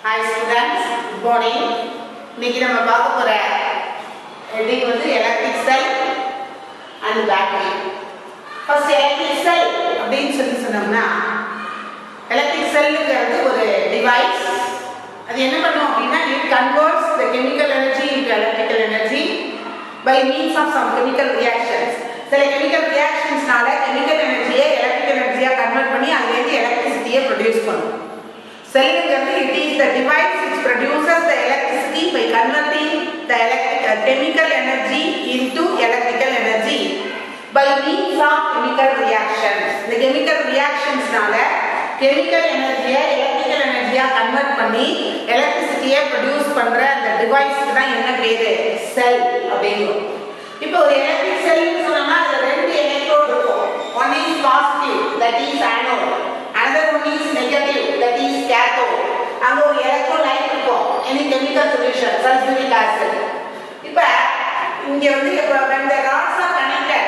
Hi students good morning இன்னைக்கு நம்ம பார்க்க போற ஹெட்டிங் வந்து electric cell and battery first electric cell அப்படின்னு சொல்லி சொன்னோம்னா எலக்ட்ரிக் செல்லுங்கிறது ஒரு டிவைஸ் அது என்ன பண்ணும் அப்படின்னா it converts the chemical energy into electrical energy by means of some chemical reactions சில கெமிக்கல் ரியாக்ஷன்ஸ்னால கெமிக்கல் எனர்ஜியை எலக்ட்ரிக்கல் எனர்ஜியாக கன்வெர்ட் பண்ணி அதுலேருந்து எலக்ட்ரிசிட்டியை ப்ரொடியூஸ் பண்ணும் செல்லுங்கிறது it is the device which produces the electricity by converting the electric, uh, chemical energy into electrical energy by means of chemical reactions. இந்த chemical reactionsனால chemical எனர்ஜியை electrical எனர்ஜியா கன்வெர்ட் பண்ணி எலக்ட்ரிசிட்டியை ப்ரொடியூஸ் பண்ற அந்த டிவைஸ்க்கு தான் என்ன பேரு செல் அப்படிங்கும் இப்போ ஒரு எலக்ட்ரிக் செல்னு சொன்னோம்னா அதுல ரெண்டு எலக்ட்ரோட் இருக்கும் one is positive that is anode another one is negative that is cathode அங்க ஒரு எலக்ட்ரோலைட் இருக்கும் any chemical solution sulphuric acid இப்போ இங்க வந்து இப்போ when the rods are connected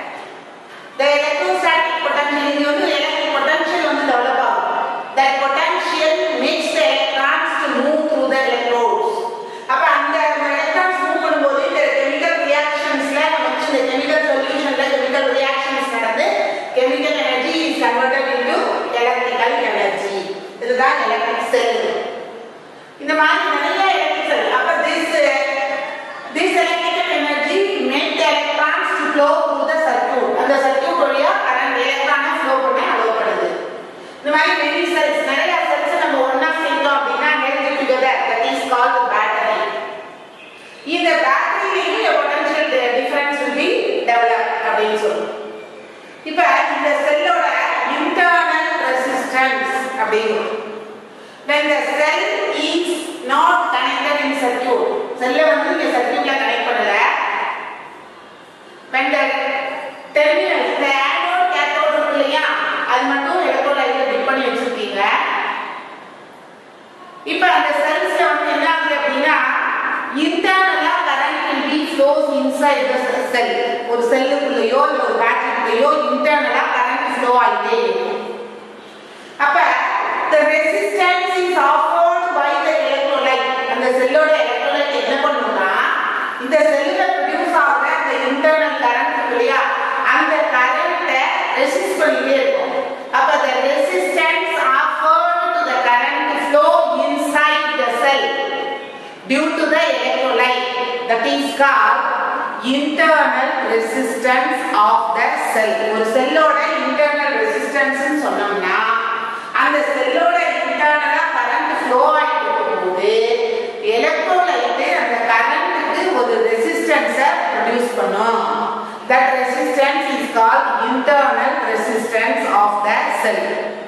the electrostatic potential இங்க வந்து electric potential வந்து develop ஆகும் that potential makes the electrons to move through the electrodes அப்ப அந்த electrons move பண்ணும்போது இந்த chemical reactionsல நமக்கு இந்த chemical solutionல chemical reactions நடந்து chemical energy is converted into electrical energy இதுதான் electric cell இந்த மாதிரி நிறைய electric cell அப்ப this this electrical energy make the electrons to flow through the circuit அந்த circuit வழியா current electron flow பண்ண அலோவப்படுது இந்த மாதிரி many cells நிறைய cells நம்ம ஒண்ணா சேர்த்தோம் அப்படின்னா held together that is called battery இந்த பேட்டரியிலையும் a potential difference will be developed அப்படின்னு சொல்லுவோம் இப்ப இந்த செல்லோட internal resistance அப்படிங்கும் when the cell is not connected in circuit செல்ல வந்து நீங்க சர்க்யூட்ல கனெக்ட் பண்ணல when the terminal இந்த anode cathode இருக்கு இல்லையா அது மட்டும் எலக்ட்ரோலைட்ல டிப் பண்ணி வச்சிருக்கீங்க இப்ப அந்த செல்ஸ்ல வந்து என்ன ஆகுது அப்படின்னா இன்டர்னலா current will be flows inside the cell ஒரு செல்லுக்குள்ளேயோ இல்ல ஒரு பேட்டரிக்குள்ளேயோ இன்டர்னலா கரண்ட் ஃப்ளோ ஆகிட்டே இருக்கும் அப்ப the resistance is offered by the electrolyte அந்த செல்லோட எலக்ட்ரோலைட் என்ன பண்ணும்னா இந்த செல்லுல ப்ரொடியூஸ் ஆகுற அந்த இன்டர்னல் கரண்ட் இருக்கு இல்லையா அந்த கரண்ட்டை ரெசிஸ்ட் பண்ணிட்டே இருக்கும் அப்ப the resistance offered to the current flow inside the cell due to the electrolyte that is called internal resistance of the cell ஒரு செல்லோட internal resistance னு சொன்னோம்னா அந்த செல்லோட இன்டர்னலா கரண்ட் ஃப்ளோ ஆயிட்டு இருக்கும்போது எலக்ட்ரோலைட் அந்த கரண்ட்டுக்கு ஒரு ரெசிஸ்டன்ஸை ப்ரொடியூஸ் பண்ணும் that resistance is called internal resistance of the cell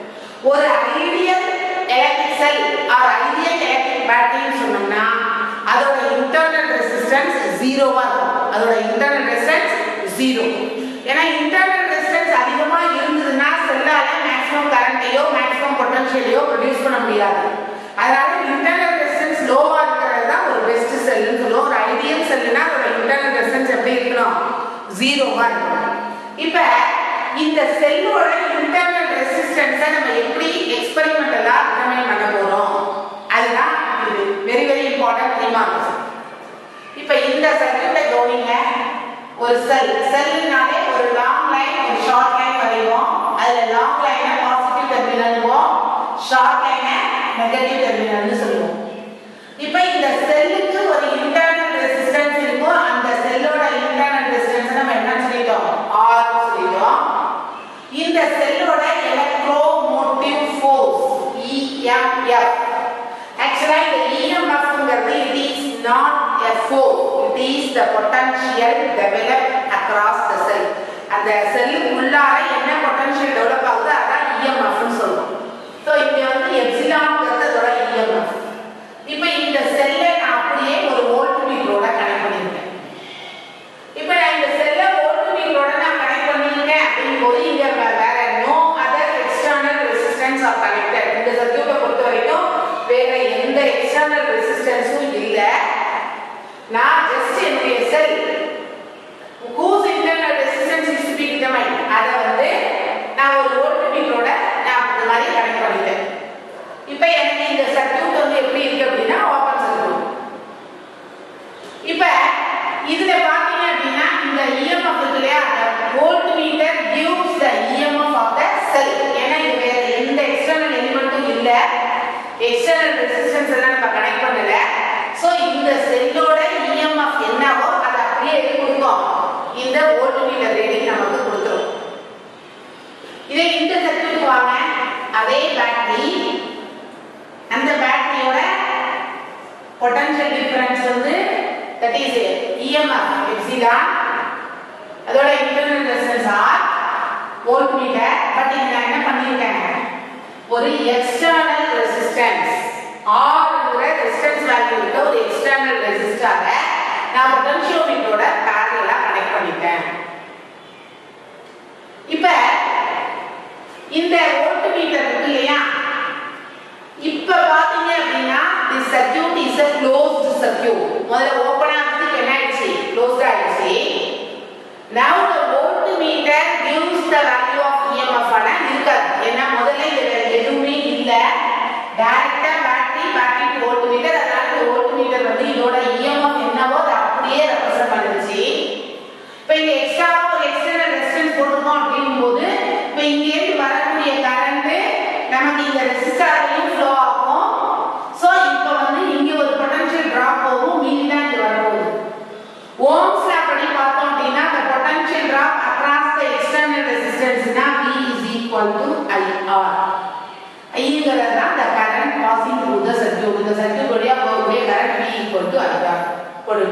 ஒரு ideal electric cell or ideal electric பேட்டரின்னு சொன்னோம்னா அதோட இன்டர்னல் ரெசிஸ்டன்ஸ் ஜீரோவா இருக்கும் அதோட இன்டர்னல் ரெசிஸ்டன்ஸ் ஜீரோ ஏன்னா இன்டர்னல் ரெசிஸ்டன்ஸ் அதிகமா இருந்ததுன்னா செல்லால மேக்ஸிமம் கரண்ட்டையோ மேக்ஸிமம் பொட்டன்ஷியலையோ ப்ரொடியூஸ் பண்ண முடியாது அதனால இன்டர்னல் ரெசிஸ்டன்ஸ் லோவா இருக்கிறது தான் ஒரு பெஸ்ட் செல்லுன்னு சொல்லுவோம் ஒரு ஐடியல் செல்லுனா அதோட இன்டர்னல் ரெசிஸ்டன்ஸ் எப்படி இருக்கணும் ஜீரோவா இருக்கணும் இப்ப இந்த செல்லோட இன்டர்னல் ரெசிஸ்டன்ஸை நம்ம எப்படி எக்ஸ்பெரிமெண்டலா டிட்டர்மைன் பண்ண போறோம் அதுதான் இது very very important three marks இப்ப இந்த சர்க்யூட்ல கவனிங்க ஒரு செல் செல்னாலே ஒரு லாங் லைன் ஒரு ஷார்ட் லைன் வரைவோம் அதுல லாங் லைனை பாசிட்டிவ் டெர்மினல்வோம் ஷார்ட் லைனை நெகட்டிவ் டெர்மினல்னு சொல்லுவோம் இப்ப இந்த செல்லுக்கு ஒரு இன்டர்னல் ரெசிஸ்டன்ஸ் இருக்கும் அந்த செல்லோட இன்டர்னல் ரெசிஸ்டன்ஸ் நம்ம என்ன சொல்லிட்டோம் ஆர் சொல்லிட்டோம் இந்த செல்லோட எலக்ட்ரோமோட்டிவ் ஃபோர்ஸ் இஎம்எஃப் ஆக்சுவலா இந்த இஎம்எஃப்ங்கிறது it is not a force it is the potential develop across the cell அந்த செல்லுக்குள்ளார என்ன பொட்டன்ஷியல் டெவலப் ஆகுது அதான் இஎம்எஃப்னு சொல்லுவோம் ஸோ இங்க வந்து எப்சிலான்ங்கிறது அதோட இஎம்எஃப் இப்போ இந்த செல்லை நான் அப்படியே ஒரு வோல்ட் மீட்டரோட கனெக்ட் பண்ணியிருக்கேன் இப்போ நான் இந்த செல்லை வோல்ட் மீட்டரோட நான் கனெக்ட் பண்ணியிருக்கேன் அப்படிங்கும்போது இங்க வே- வேற no other external resistance are connected இந்த சர்க்யூட்டை பொறுத்த வரைக்கும் வேற எந்த எக்ஸ்டர்னல் ரெசிஸ்டன்ஸும் இல்லை நான் ஜஸ்ட் என்னுடைய செல் whose internal resistance is to be determined அதை வந்து நான் ஒரு வோல்ட் மீட்டரோட நான் இந்த மாதிரி கனெக்ட் பண்ணிட்டேன் இப்போ எனக்கு இந்த சர்க்யூட் வந்து எப்படி எக்ஸ்டர்னல் ரெசிஸ்டன்ஸ் எல்லாம் நம்ம கனெக்ட் பண்ணல சோ இந்த செல்லோட இஎம்எஃப் என்னவோ அதை அப்படியே எது கொடுக்கும் இந்த வோல்ட்மீட்டர் ரீடிங் நமக்கு கொடுத்துரும் இதே இந்த சர்க்யூட் வாங்க அதே பேட்டரி அந்த பேட்டரியோட பொட்டன்ஷியல் டிஃபரன்ஸ் வந்து தட் இஸ் இஎம்எஃப் எப்சிலான் அதோட internal resistance r voltmeter but இது நான் என்ன பண்ணிருக்கேன் ஒரு எக்ஸ்டர்னல் ரெசிஸ்டன்ஸ் ஆர்ங்கிற ரெசிஸ்டன்ஸ் வேல்யூ இருக்க ஒரு எக்ஸ்டர்னல் ரெசிஸ்டரை நான் பொட்டன்ஷியோமீட்டரோட பேரலா கனெக்ட் பண்ணிட்டேன் இப்ப இந்த வோல்ட் மீட்டர் இருக்கு இல்லையா இப்ப பாத்தீங்க அப்படின்னா the circuit is a closed circuit முதல்ல ஓபன் ஆனதுக்கு என்ன ஆயிடுச்சு க்ளோஸ்ட் ஆயிடுச்சு now the voltmeter gives the value of emf ஆனா இருக்காது ஏன்னா முதல்ல இதுல எதுவுமே இல்ல டைரக்டா பேட்டரி பேட்டரி வோல்ட்மீட்டர் அதனால இந்த வோல்ட்மீட்டர் வந்து இதோட emf என்னவோ அதை அப்படியே ரெப்ரசன்ட் பண்ணுச்சு இப்போ இங்க எக்ஸ்ட்ரா ஒரு எக்ஸ்டர்னல் ரெசிஸ்டன்ஸ் போட்டுருக்கோம் அப்படிங்கும் போது இப்போ இங்க இருந்து வரக்கூடிய கரண்ட் நமக்கு இந்த ரெசிஸ்டர்லையும் ஃப்ளோ ஆகும் ஸோ இப்போ வந்து இங்க ஒரு பொட்டன்ஷியல் டிராப் போகும் மீதி தான் இங்க வரப்போகுது ஓம்ஸ் லா படி பார்த்தோம் அப்படின்னா the potential drop across the external resistance னா V is equal to IR ஐங்கிறது தான் the current passing through the circuit இந்த circuit வழியா போகக்கூடிய current V equal to IR போடு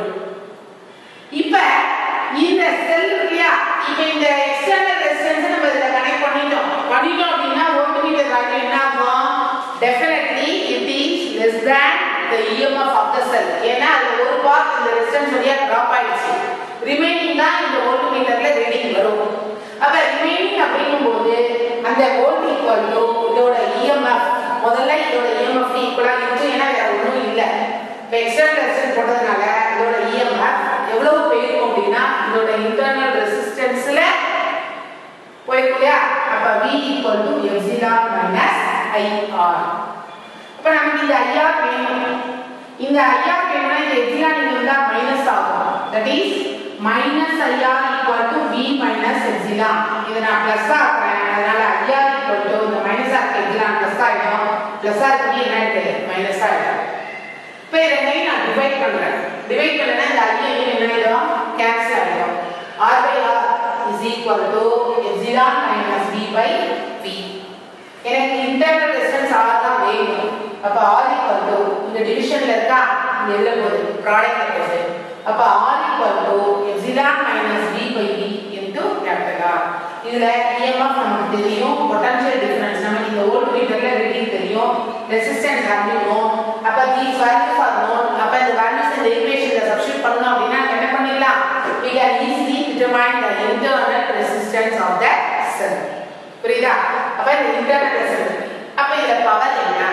இப்ப இந்த செல் இல்லையா இப்ப இந்த எக்ஸ்டர்னல் ரெசிஸ்டன்ஸ் நம்ம இதுல கனெக்ட் பண்ணிட்டோம் பண்ணிட்டோம் அப்படின்னா வோல்ட்மீட்டர் வேல்யூ என்ன ஆகும் definitely it is less than the EMF of the cell ஏன்னா அதுல ஒரு பார்ட் இந்த ரெசிஸ்டன்ஸ் வழியா டிராப் ஆயிடுச்சு ரிமைனிங் தான் இந்த வோல்ட்மீட்டர்ல ரீடிங் வரும் அப்ப ரிமைனிங் அப்படிங்கும்போது அந்த வோல்ட் ஈக்குவல் டு இதோட EMF முதல்ல இதோட EMF ஈக்குவலா இருக்கும் ஏன்னா வேற ஒண்ணும் இல்ல இப்போ எக்ஸ்டர்னல் ரெசிஸ்டன்ஸ் போட்டதுனால இதோட EMF எவ்வளவு போயிருக்கும் அப்படின்னா இதோட இன்டர்னல் ரெசிஸ்டன்ஸ்ல போயிருக்கும் இல்லையா அப்ப V equal to epsilon minus IR அப்ப நமக்கு இந்த ஐஆர் வேணும் இந்த ஐஆர் வேணும்னா இந்த எப்சிலான் இங்க இருந்தா மைனஸ் ஆகும் that is minus IR equal to V minus epsilon இதை நான் பிளஸ் ஆக்குறேன் அதனால ஐஆர் ஈக்குவல் டு இந்த மைனஸ் ஆக்கு எப்சிலான் பிளஸ் ஆயிடும் பிளஸ் ஆக்கு என்ன ஆயிடுது மைனஸ் ஆயிடும் இப்போ இதை ரெண்டையும் நான் டிவைட் பண்றேன் டிவைட் பண்ணனா இந்த ஐயையும் என்ன ஆயிடும் கேன்சல் ஆயிடும் r by r is equal to epsilon minus v by v எனக்கு இன்டர்னல் ரெசிஸ்டன்ஸ் r தான் வேணும் அப்ப r equal to இந்த டிவிஷன்ல இருக்கா இங்க எழுத போகுது ப்ராடக்ட் போகுது அப்ப r equal to epsilon minus v by v into capital R இதுல EMF நமக்கு தெரியும் பொட்டன்ஷியல் டிஃபரன்ஸ் நமக்கு இந்த வோல்ட் மீட்டர்ல ரீடிங் தெரியும் ரெசிஸ்டன்ஸ் வேல்யூ நோன் அப்ப these values are known அப்ப இந்த வேல்யூஸ் இந்த ஈக்குவேஷன்ல சப்ஸ்டிட்யூட் பண்ணனும் அப்படினா என்ன பண்ணிடலாம் we can easily determine the internal resistance of the cell புரியுதா அப்ப இந்த internal resistance அப்ப இதுல பவர் என்ன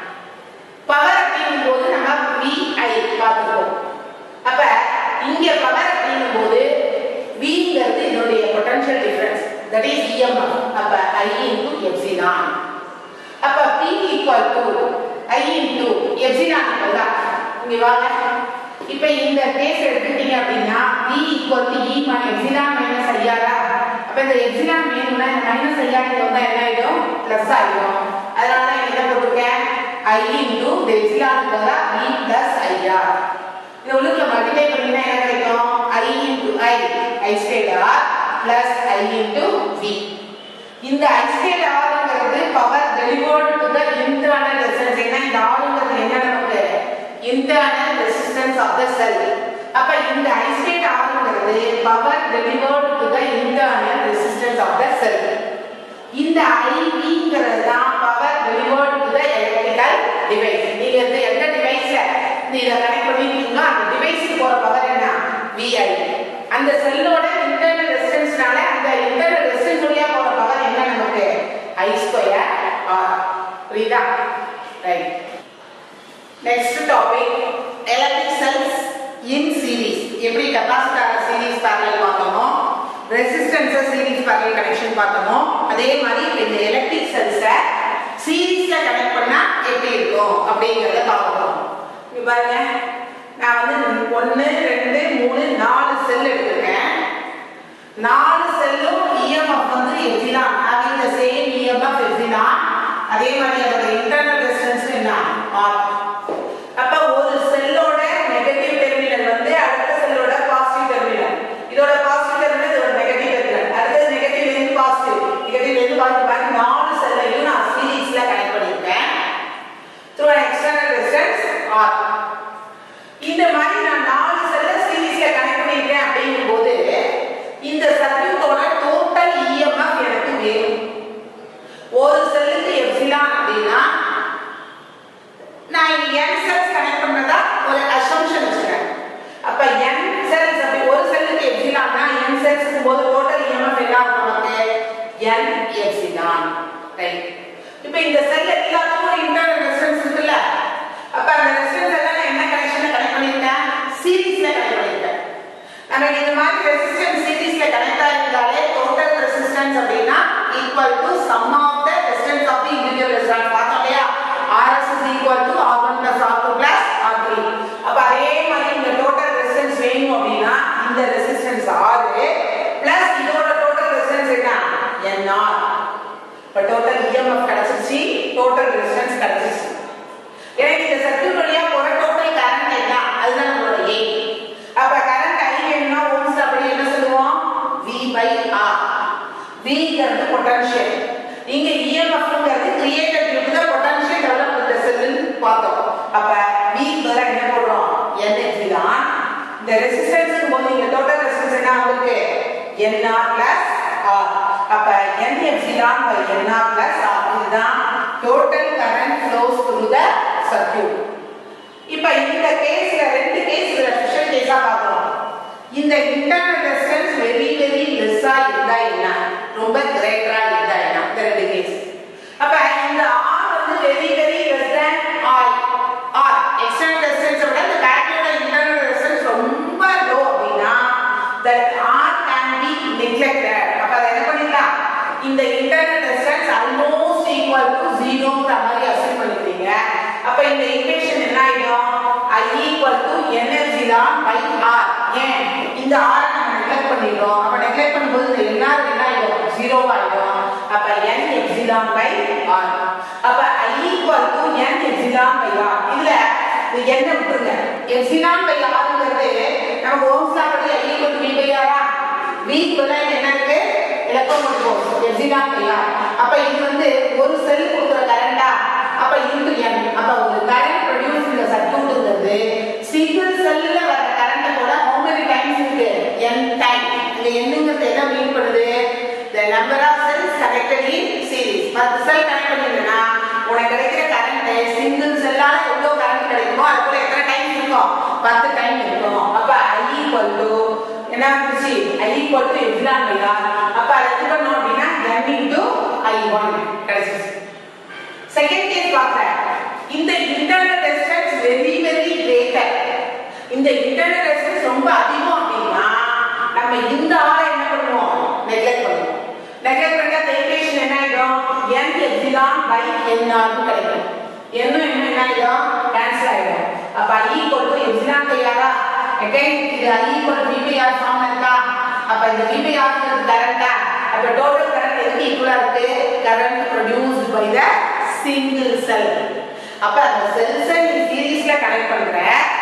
பவர் அப்படிங்கும் போது நம்ம VI பார்த்துக்கோம் அப்ப இங்க பவர் அப்படிங்கும் போது Vங்கிறது இதனுடைய potential difference that is EMF அப்ப I into epsilon அப்ப P equal to I into epsilon equal தான் இங்க வாங்க இப்ப இந்த கேஸ் எடுத்துட்டீங்க அப்படின்னா V equal to E minus epsilon minus IR அப்ப இந்த epsilon வேணும்னா இந்த minus IR இங்க வந்தா என்ன ஆயிடும் பிளஸ் ஆயிடும் அதனால தான் என்ன போட்டிருக்கேன் I into the epsilon பதிலா V plus IR இது உள்ளுக்குள்ள மல்டிப்ளை பண்ணீங்கன்னா என்ன கிடைக்கும் I into I I squared R plus I into V இந்த I squared Rங்கிறது power delivered to the internal resistance ஏன்னா இந்த Rங்கிறது என்ன நமக்கு internal resistance of the cell அப்ப இந்த I squared Rங்கிறது power delivered to the internal resistance of the cell இந்த IVங்கிறது தான் power delivered to the electrical device நீங்க இந்த எந்த டிவைஸ்ல இத கனெக்ட் பண்ணிருக்கீங்களோ அந்த டிவைஸ்க்கு போற பவர் என்ன VI அந்த செல்லோட இன்டர்னல் ரெசிஸ்டன்ஸ்னால அந்த இன்டர்னல் ரெசிஸ்டன்ஸ் வழியா போற பவர் என்ன நமக்கு I ஸ்கொயர் R புரியுதா right next topic electric cells in series எப்படி கெபாசிட்டர் சீரிஸ் பேரலல் பார்த்தோமோ ரெசிஸ்டன்ஸ் சீரிஸ் பேரலல் கனெக்ஷன் பார்த்தோமோ அதே மாதிரி இப்ப இந்த எலக்ட்ரிக் செல்ஸை சீரிஸ்ல கனெக்ட் பண்ணா எப்படி இருக்கும் அப்படிங்கறத பார்க்கணும் இங்க பாருங்க நான் வந்து ஒன்னு ரெண்டு மூணு நாலு செல் எடுத்திருக்கேன் நாலு செல்லும் இஎம்எஃப் வந்து epsilon having the same EMF epsilon அதே மாதிரி அதோட இன்டர்னல் ரெசிஸ்டன்ஸ் என்ன ஆர் அப்ப ஒரு செல்லோட நெகட்டிவ் டெர்மினல் வந்து அடுத்த செல்லோட பாசிட்டிவ் டெர்மினல் இதோட பாசிட்டிவ் டெர்மினல் இதோட நெகட்டிவ் டெர்மினல் அடுத்தது நெகட்டிவ்ல இருந்து பாசிட்டிவ் நெகட்டிவ்ல இருந்து பாசிட்டிவ் பாக்கி நாலு செல்லையும் நான் சீரிஸ்ல கனெக்ட் பண்ணிருக்கேன் through an external resistance R இந்த மாதிரி நான் நாலு செல்ல சீரிஸ்ல கனெக்ட் பண்ணிருக்கேன் அப்படிங்கும்போது இந்த சர்க்யூட்டோட டோட்டல் இஎம்எஃப் எனக்கு வேணும் ஒரு செல்லுக்கு எப்சிலான் அப்படின்னா நான் இங்க n செல்ஸ் கனெக்ட் பண்ணதா ஒரு அசம்ஷன் வச்சுக்கிறேன் அப்ப n செல்ஸ் அப்படி ஒரு செல்லுக்கு எப்சிலான்னா n செல்ஸ் போது டோட்டல் இஎம்எஃப் என்ன ஆகும் நமக்கு n எப்சிலான் ரைட் இப்போ இந்த செல் எல்லாத்துக்கும் இன்டர்னல் ரெசிஸ்டன்ஸ் இருக்குல்ல அப்ப அந்த ரெசிஸ்டன்ஸ் எல்லாம் நான் என்ன கனெக்ஷன்ல கனெக்ட் பண்ணிருக்கேன் சீரிஸ்ல கனெக்ட் பண்ணிருக்கேன் நமக்கு இந்த மாதிரி ரெசிஸ்டன்ஸ் சீரிஸ்ல கனெக்ட் ஆயிருந்தாலே டோட்டல் ரெசிஸ்டன்ஸ் அப்படின்னா equal to sum of the resistance of the individual resistance பார்த்தோம் இல்லையா RS is equal to R1 plus R2 plus R3 அப்ப அதே மாதிரி இந்த டோட்டல் ரெசிஸ்டன்ஸ் வேணும் அப்படின்னா இந்த ரெசிஸ்டன்ஸ் R பிளஸ் இதோட டோட்டல் ரெசிஸ்டன்ஸ் என்ன NR இப்ப டோட்டல் இஎம்எஃப் கிடைச்சிருச்சு டோட்டல் ரெசிஸ்டன்ஸ் கிடைச்சிருச்சு எனக்கு இந்த சர்க்யூட் வழியா போற டோட்டல் கரண்ட் என்ன அதுதான் நம்மளோட எய்ம் அப்ப கரண்ட் ஐ வேணும்னா ஓம்ஸ் அப்படி என்ன சொல்லுவோம் V by R Vங்கிறது பொட்டன்ஷியல் இங்க இஎம்எஃப்ங்கிறது created due to the potential develop with the cell பார்த்தோம் அப்ப V பதிலா என்ன போடுறோம் NH தான் இந்த ரெசிஸ்டன்ஸ் போது இங்க டோட்டல் ரெசிஸ்டன்ஸ் என்ன ஆகுது NR plus R அப்ப n epsilon by nr plus r இதுதான் total current flows through the circuit இப்ப இந்த கேஸ்ல ரெண்டு கேஸ் இதுல ஸ்பெஷல் கேஸா பார்க்கிறோம் இந்த இன்டர்னல் ரெசிஸ்டன்ஸ் வெரி வெரி லெஸ்ஸா இருந்தா என்ன ரொம்ப கிரேட்டரா இருந்தா என்ன இந்த ரெண்டு கேஸ் அப்ப இந்த r வந்து very very less than r r external resistance விட இந்த பேட்டரியோட இன்டர்னல் ரெசிஸ்டன்ஸ் ரொம்ப லோ அப்படின்னா that r can be neglected அப்ப அதை என்ன பண்ணிடலாம் இந்த internal resistance almost equal to ஜீரோங்கிற மாதிரி அசைன் பண்ணிக்கிறீங்க அப்ப இந்த ஈக்குவேஷன் என்ன ஆயிடும் i equal to n epsilon by r ஏன் இந்த r நம்ம நெக்லெக்ட் பண்ணிடுறோம் அப்ப நெக்லெக்ட் பண்ணும்போது இந்த nr என்ன ஆயிடும் ஜீரோ ஆயிடும் அப்ப n எப்சிலான் பை r அப்ப i equal to n epsilon by r இதுல இது என்ன விட்டுருங்க எப்சிலான் பை rங்கிறது நம்ம ஓம்ஸ் லா படி i equal to v by r ஆ v பதிலா என்ன இருக்கு electromotive force epsilon by r அப்ப இது வந்து ஒரு செல் கொடுக்குற கரண்டா அப்ப இன்டு n அப்ப ஒரு கரண்ட் ப்ரொடியூஸ் இந்த சர்க்யூட்ங்கிறது சிங்கிள் செல்லுல வர கரண்ட் கூட how many times இருக்கு n டைம் இந்த என்னங்கிறது என்ன மீன் பண்ணுது the number of cells connected in series பத்து செல் கனெக்ட் பண்ணிருந்தா உனக்கு கிடைக்கிற கரண்ட் சிங்கிள் செல்லால எவ்வளவு கரண்ட் கிடைக்குமோ அதுக்குள்ள எத்தனை டைம் இருக்கும் பத்து டைம் இருக்கும் அப்ப i ஈக்குவல் டு என்ன வந்துச்சு i equal to epsilon by r அப்ப அதை இது பண்ணோம் அப்படின்னா n இன்டு i1 கிடைச்சிச்சு செகண்ட் கேஸ் பார்க்கிறேன் இந்த internal resistance very very greater இந்த இன்டர்னல் ரெசிஸ்டன்ஸ் ரொம்ப அதிகம் அப்படின்னா நம்ம இந்த ஆளை என்ன பண்ணுவோம் நெக்லெக்ட் பண்ணுவோம் நெக்லெக்ட் பண்ணா ஈக்குவேஷன் என்ன ஆயிடும் n epsilon by n r கிடைக்கும் n என்ன என்ன ஆயிடும் கேன்சல் ஆயிடும் அப்ப i equal to epsilon by r again இது i equal to v by r ஃபார்ம்ல இருக்கா அப்ப இந்த v பை r ங்கிறது கரண்டா அப்ப டோட்டல் கரண்ட் எதுக்கு ஈக்குவலா இருக்கு current produced by the single cell அப்ப அந்த செல்ஸை நீ சீரிஸ்ல கனெக்ட் பண்ற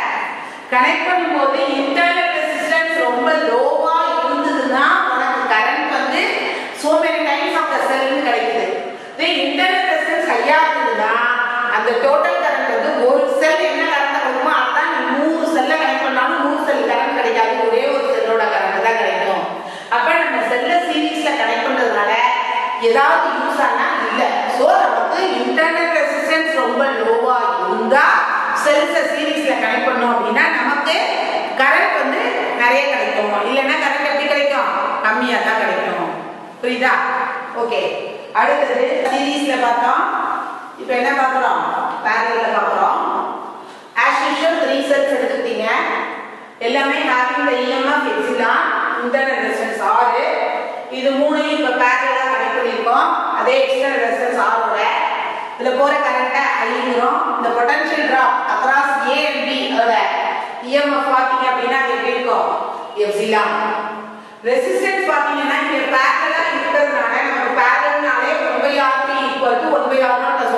கனெக்ட் பண்ணும்போது இன்டர்னல் ரெசிஸ்டன்ஸ் ரொம்ப லோவா இருந்ததுன்னா உனக்கு கரண்ட் வந்து so many times of the cell கிடைக்குது இதே இன்டர்னல் ரெசிஸ்டன்ஸ் ஹையா இருந்ததுன்னா அந்த டோட்டல் கரண்ட் வந்து ஒரு செல் என்ன கரண்ட் கொடுக்குமோ அதான் நீ நூறு செல்ல கனெக்ட் பண்ணாலும் நூறு செல் கரண்ட் கிடைக்காது ஒரே ஒரு செல்லோட கரண்ட் தான் கிடைக்கும் அப்ப நம்ம செல்ல சீரிஸ்ல கனெக்ட் பண்றதுனால ஏதாவது யூஸ் ஆனா இல்ல சோ நமக்கு இன்டர்னல் ரெசிஸ்டன்ஸ் ரொம்ப லோவா இருந்தா செல்ஸ சீரிஸ்ல கனெக்ட் பண்ணோம் அப்படின்னா நமக்கு கரண்ட் வந்து நிறைய கிடைக்கும் இல்லைன்னா கரண்ட் எப்படி கிடைக்கும் கம்மியா தான் கிடைக்கும் புரியுதா ஓகே அடுத்தது சீரிஸ்ல பார்த்தோம் இப்போ என்ன பார்க்குறோம் பேரல்ல பார்க்குறோம் ஆஸ் யூஷுவல் த்ரீ செல்ஸ் எடுத்துக்கிட்டீங்க எல்லாமே having the EMF epsilon internal resistance ஆறு இது மூணையும் இப்போ பேரலா கனெக்ட் பண்ணியிருக்கோம் அதே எக்ஸ்டர்னல் ரெசிஸ்டன்ஸ் ஆரோட இதுல போற கரண்ட்டை ஐங்கிறோம் இந்த potential drop across A and B அதோட இஎம்எஃப் பார்த்தீங்க அப்படின்னா அது எப்படி இருக்கும் எப்சிலான் ரெசிஸ்டன்ஸ் பார்த்தீங்கன்னா இங்க பேரலா இருக்கிறதுனால நமக்கு பேரல்னாலே one by R T equal to one by R naught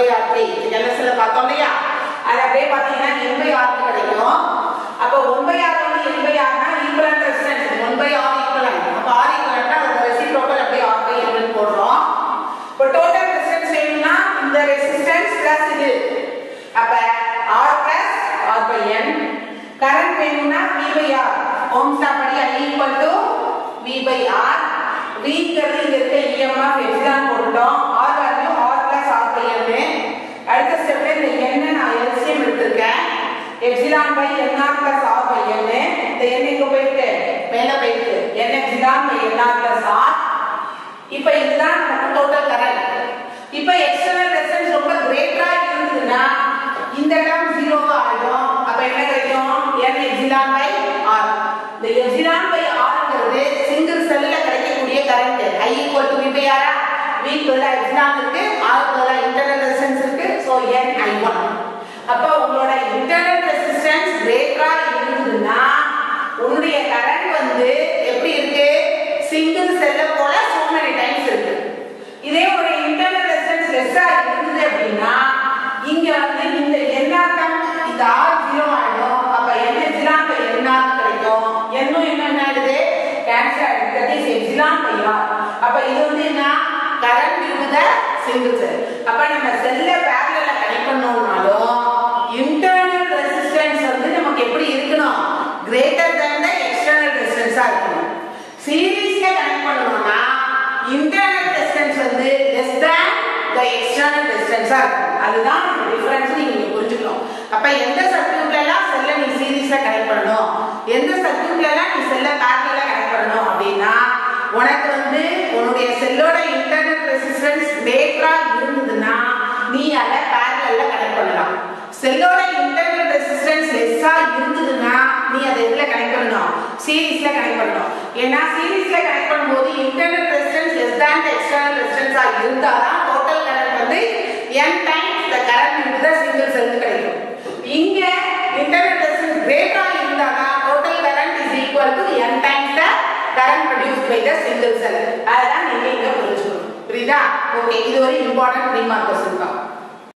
by R three எல்எஸ்ல பார்த்தோம் இல்லையா அது அப்படியே பார்த்தீங்கன்னா என் பை ஆர் கிடைக்கும் அப்போ ஒன் பை ஆர் வந்து என் பை ஆர்னா equivalent resistance one by R equivalent அப்போ ஆர் ஈக்குவலன்ட்னா அது ரெசிப்ரோக்கல் அப்படியே ஆர் பை என் போடுறோம் இப்போ டோட்டல் ரெசிஸ்டன்ஸ் வேணும்னா இந்த ரெசிஸ்டன்ஸ் பிளஸ் இது அப்ப R plus R by n current வேணும்னா V by R Ohm's law படி I equal to V by R விங்கிறது இங்க இருக்க இஎம்எஃப் எப்சிலான் போட்டுட்டோம் R value R plus R by n அடுத்த ஸ்டெப்ல இந்த எண்ணை நான் எல்சிஎம் எடுத்திருக்கேன் epsilon by nR plus R by n இந்த எண் எங்க போயிருக்கு மேல போயிருக்கு n epsilon by nR plus R இப்போ இதுதான் நமக்கு டோட்டல் கரண்ட் இப்போ எக்ஸ்டர்னல் ரெசிஸ்டன்ஸ் ரொம்ப கிரேட்டரா இருந்ததுன்னா இந்த டேர்ம் ஜீரோவா ஆயிடும் அப்ப என்ன கிடைக்கும் n எப்சிலான் பை r இந்த எப்சிலான் பை rங்கிறது சிங்கிள் செல்ல கிடைக்கக்கூடிய current i equal to v by r v equal epsilon இருக்கு r ஈக்குவல் இன்டர்னல் ரெசிஸ்டன்ஸ் இருக்கு சோ n i1 அப்ப உங்களோட இன்டர்னல் ரெசிஸ்டன்ஸ் கிரேட்டரா இருந்ததுன்னா உன்னுடைய கரண்ட் வந்து எப்படி இருக்கு சிங்கிள் செல்ல போல so many டைம்ஸ் இருக்கு இதே ஒரு இன்டர்னல் ரெசிஸ்டன்ஸ் லெஸ்ஸா இருந்தது அப்படின்னா இங்க வந்து இந்த எண்ணாட்டம் இந்த ஆர் ஜீரோ ஆயிடும் அப்ப என்ன எப்சிலான் பை எண்ணாக கிடைக்கும் என்னும் என்ன என்ன ஆயிடுது கேன்சல் ஆயிடுது that is epsilon by R அப்ப இது வந்து என்ன கரண்ட் இருந்த சிங்கிள் செல் அப்ப நம்ம செல்ல பேரலல கனெக்ட் பண்ணோம்னாலும் இன்டர்னல் ரெசிஸ்டன்ஸ் வந்து நமக்கு எப்படி இருக்கணும் கிரேட்டர் than the எக்ஸ்டர்னல் ரெசிஸ்டன்ஸா இருக்கணும் சீரீஸ்ல கனெக்ட் பண்ணணும்னா இன்டர்னல் ரெசிஸ்டன்ஸ் வந்து லெஸ் than the எக்ஸ்டர்னல் ரெசிஸ்டன்ஸா இருக்கும் அதுதான் டிஃபரன்ஸ் நீங்க புரிஞ்சுக்கணும் அப்ப எந்த சர்க்யூட்ல எல்லாம் செல்ல நீ சீரீஸ்ல கனெக்ட் பண்ணணும் எந்த சர்க்யூட்ல எல்லாம் நீ செல்ல பேரலல கனெக்ட் பண்ணணும் அப்படின்னா உனக்கு வந்து உன்னுடைய செல்லோட இன்டர்னல் ரெசிஸ்டன்ஸ் கிரேட்டரா இருந்ததுன்னா நீ அதை பேரலல்ல கனெக்ட் பண்ணலாம் செல்லோட இன்டர்னல் ரெசிஸ்டன்ஸ் லெஸ்ஸா இருந்ததுன்னா நீ அதை எதுல கனெக்ட் பண்ணணும் சீரீஸ்ல கனெக்ட் பண்ணணும் ஏன்னா சீரீஸ்ல கனெக்ட் பண்ணும்போது internal resistance less than the external ரெசிஸ்டன்ஸா இருந்தாதான் டோட்டல் கரண்ட் வந்து n times the current into the single cell கிடைக்கும் இங்க இன்டர்னல் ரெசிஸ்டன்ஸ் கிரேட்டரா இருந்தாதான் total current is equal to n times the current produced by the single cell அதுதான் நீங்க இங்க புரிஞ்சுக்கணும் புரியுதா ஓகே இது ஒரு இம்பார்ட்டன்ட் த்ரீ மார்க் கொஸ்டின் தான்